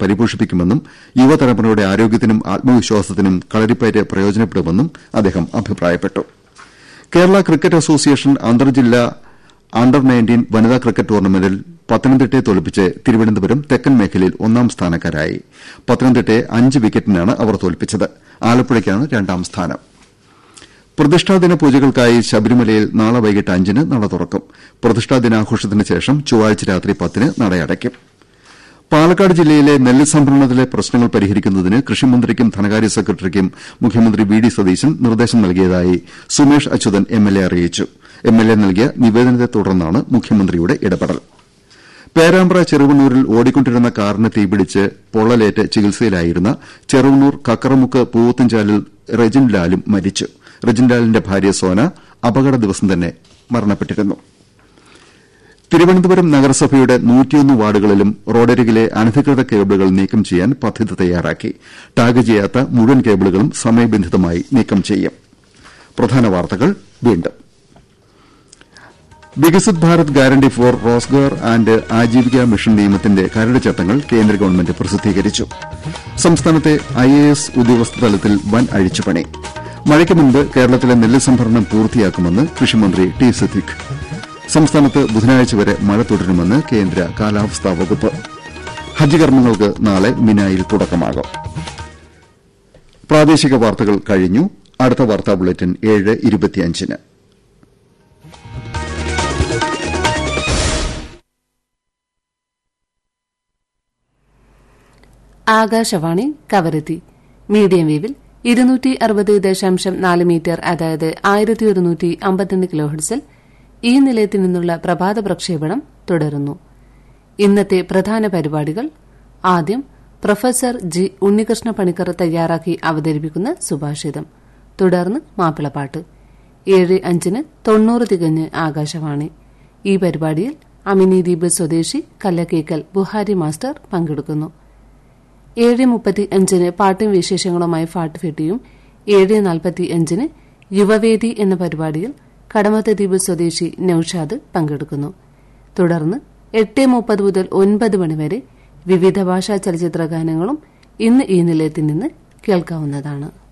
പരിപോഷിപ്പിക്കുമെന്നും യുവതലമുറയുടെ ആരോഗ്യത്തിനും ആത്മവിശ്വാസത്തിനും കളരിപ്പയറ്റ് പ്രയോജനപ്പെടുമെന്നും അദ്ദേഹം അഭിപ്രായപ്പെട്ടു കേരള ക്രിക്കറ്റ് അസോസിയേഷൻ അന്തർജില്ലാ അണ്ടർ നയൻറ്റീൻ വനിതാ ക്രിക്കറ്റ് ടൂർണമെന്റിൽ പത്തനംതിട്ടയെ തോൽപ്പിച്ച് തിരുവനന്തപുരം തെക്കൻ മേഖലയിൽ ഒന്നാം സ്ഥാനക്കാരായി പത്തനംതിട്ടയെ അഞ്ച് വിക്കറ്റിനാണ് അവർ തോൽപ്പിച്ചത് ആലപ്പുഴയ്ക്കാണ് രണ്ടാം സ്ഥാനം പ്രതിഷ്ഠാദിന പൂജകൾക്കായി ശബരിമലയിൽ നാളെ വൈകിട്ട് അഞ്ചിന് നട തുറക്കും പ്രതിഷ്ഠാ ദിനാഘോഷത്തിന് ശേഷം ചൊവ്വാഴ്ച രാത്രി പത്തിന് നടയടയ്ക്കും പാലക്കാട് ജില്ലയിലെ നെല്ല് സംഭരണത്തിലെ പ്രശ്നങ്ങൾ പരിഹരിക്കുന്നതിന് കൃഷിമന്ത്രിക്കും ധനകാര്യ സെക്രട്ടറിക്കും മുഖ്യമന്ത്രി വി ഡി സതീശൻ നിർദ്ദേശം നൽകിയതായി സുമേഷ് അച്യുതൻ എംഎൽഎ അറിയിച്ചു എംഎൽഎ നൽകിയ നിവേദനത്തെ തുടർന്നാണ് മുഖ്യമന്ത്രിയുടെ ഇടപെടൽ പേരാമ്പ്ര ചെറുവണ്ണൂരിൽ ഓടിക്കൊണ്ടിരുന്ന കാറിന് തീപിടിച്ച് പൊള്ളലേറ്റ് ചികിത്സയിലായിരുന്ന ചെറുവണ്ണൂർ കക്കറമുക്ക് പൂവത്തുംചാലിൽ റെജിൻ ലാലും മരിച്ചു റെജിൻ ലാലിന്റെ ഭാര്യ സോന അപകട ദിവസം തന്നെ മരണപ്പെട്ടിരുന്നു തിരുവനന്തപുരം നഗരസഭയുടെ നൂറ്റിയൊന്ന് വാർഡുകളിലും റോഡരികിലെ അനധികൃത കേബിളുകൾ നീക്കം ചെയ്യാൻ പദ്ധതി തയ്യാറാക്കി ടാഗ് ചെയ്യാത്ത മുഴുവൻ കേബിളുകളും സമയബന്ധിതമായി നീക്കം ചെയ്യും പ്രധാന വാർത്തകൾ വീണ്ടും Viksit Bharat guarantee for Rozgar and Ajeevika mission നിയമത്തിന്റെ കരട് ചട്ടങ്ങൾ കേന്ദ്ര ഗവൺമെന്റ് പ്രസിദ്ധീകരിച്ചു സംസ്ഥാനത്തെ ഐ എ എസ് ഉദ്യോഗസ്ഥ തലത്തിൽ വൻ അഴിച്ചുപണി മഴയ്ക്ക് മുൻപ് കേരളത്തിലെ നെല്ല് സംഭരണം പൂർത്തിയാക്കുമെന്ന് കൃഷിമന്ത്രി ടി സിദ്ദിഖ് സംസ്ഥാനത്ത് ബുധനാഴ്ച വരെ മഴ തുടരുമെന്ന് കേന്ദ്ര കാലാവസ്ഥാ വകുപ്പ് ഹജ്ജ് കർമ്മങ്ങൾക്ക് നാളെ മിനായിൽ തുടക്കമാകും പ്രാദേശിക വാർത്തകൾ കഴിഞ്ഞു അടുത്ത വാർത്താ ബുള്ളറ്റിൻ ഏഴ് ഇരുപത്തിയഞ്ചിന് ആകാശവാണി കവരത്തി മീഡിയം വേവിൽ ഇരുന്നൂറ്റി അറുപത് ദശാംശം നാല് മീറ്റർ അതായത് ആയിരത്തി ഒരുന്നൂറ്റി അമ്പത്തിരണ്ട് കിലോഹെർട്സിൽ ഈ നിലയത്തിൽ നിന്നുള്ള പ്രഭാത പ്രക്ഷേപണം തുടരുന്നു ഇന്നത്തെ പ്രധാന പരിപാടികൾ ആദ്യം പ്രൊഫസർ ജി ഉണ്ണികൃഷ്ണ പണിക്കർ തയ്യാറാക്കി അവതരിപ്പിക്കുന്ന സുഭാഷിതം തുടർന്ന് മാപ്പിളപ്പാട്ട് ഏഴ് അഞ്ചിന് തൊണ്ണൂറ് തികഞ്ഞ് ആകാശവാണി ഈ പരിപാടിയിൽ അമിനി ദ്വീപ് സ്വദേശി കല്ലക്കേക്കൽ ബുഹാരി മാസ്റ്റർ പങ്കെടുക്കുന്നു ഏഴ് മുപ്പത്തി അഞ്ചിന് പാട്ടും വിശേഷങ്ങളുമായി ഫാട്ട് ഫെട്ടിയും ഏഴ് നാൽപ്പത്തി അഞ്ചിന് യുവവേദി എന്ന പരിപാടിയിൽ കടമത്ത് ദ്വീപ് സ്വദേശി നൌഷാദ് പങ്കെടുക്കുന്നു തുടർന്ന് എട്ട് മുപ്പത് മുതൽ ഒൻപത് മണിവരെ വിവിധ ഭാഷാ ചലച്ചിത്ര ഗാനങ്ങളും ഇന്ന് ഈ നിലയത്തിൽ നിന്ന് കേൾക്കാവുന്നതാണ്